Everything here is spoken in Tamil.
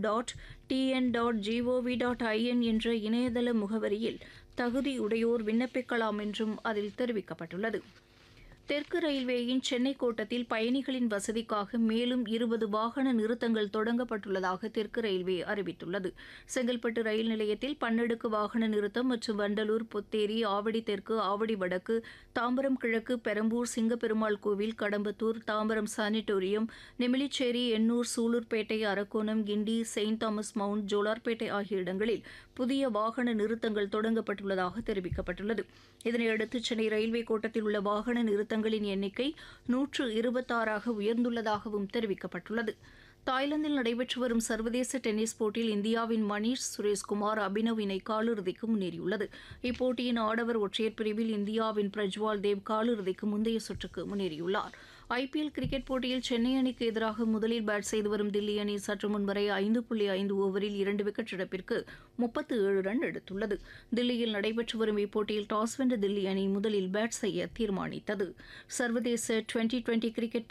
dot TN dot GOV dot IN என்ற இணையதள முகவரியில் தகுதியுடையோர் விண்ணப்பிக்கலாம் என்றும் அதில் தெரிவிக்கப்பட்டுள்ளது தெற்கு ரயில்வேயின் சென்னை கோட்டத்தில் பயணிகளின் வசதிக்காக மேலும் இருபது வாகன நிறுத்தங்கள் தொடங்கப்பட்டுள்ளதாக தெற்கு ரயில்வே அறிவித்துள்ளது செங்கல்பட்டு ரயில் நிலையத்தில் பன்னடுக்கு வாகன நிறுத்தம் மற்றும் வண்டலூர் பொத்தேரி ஆவடி தெற்கு ஆவடி வடக்கு தாம்பரம் கிழக்கு Perambur Singaperumal Koil Kadambathur Tambaram Sanatorium Nemilichery Ennore Sullurpeta Arakkonam Guindy Saint Thomas Mount Jolarpettai ஆகிய இடங்களில் புதிய வாகன நிறுத்தங்கள் தொடங்கப்பட்டுள்ளதாக தெரிவிக்கப்பட்டுள்ளது இதனையடுத்து சென்னை ரயில்வே கோட்டத்தில் உள்ள வாகன நிறுத்தங்களின் எண்ணிக்கை நூற்று இருபத்தாறாக உயர்ந்துள்ளதாகவும் தெரிவிக்கப்பட்டுள்ளது தாய்லாந்தில் நடைபெற்று வரும் சர்வதேச டென்னிஸ் போட்டியில் இந்தியாவின் மணீஷ் சுரேஷ்குமார் அபினவ் இணை காலிறுதிக்கு முன்னேறியுள்ளது இப்போட்டியின் ஆடவர் ஒற்றையர் பிரிவில் இந்தியாவின் பிரஜ்வால் தேவ் காலிறுதிக்கு முந்தைய சுற்றுக்கு முன்னேறியுள்ளார் ஐபிஎல் கிரிக்கெட் போட்டியில் சென்னை அணிக்கு எதிராக முதலில் பேட் செய்து வரும் தில்லி அணி சற்று முன்வரை ஐந்து புள்ளி ஐந்து ஓவரில் இரண்டு விக்கெட் இழப்பிற்கு முப்பத்து ஏழு ரன் எடுத்துள்ளது தில்லியில் நடைபெற்று வரும் இப்போட்டியில் டாஸ் வென்ற தில்லி அணி முதலில் பேட் செய்ய தீர்மானித்தது சர்வதேச டுவெண்டி டுவெண்டி கிரிக்கெட்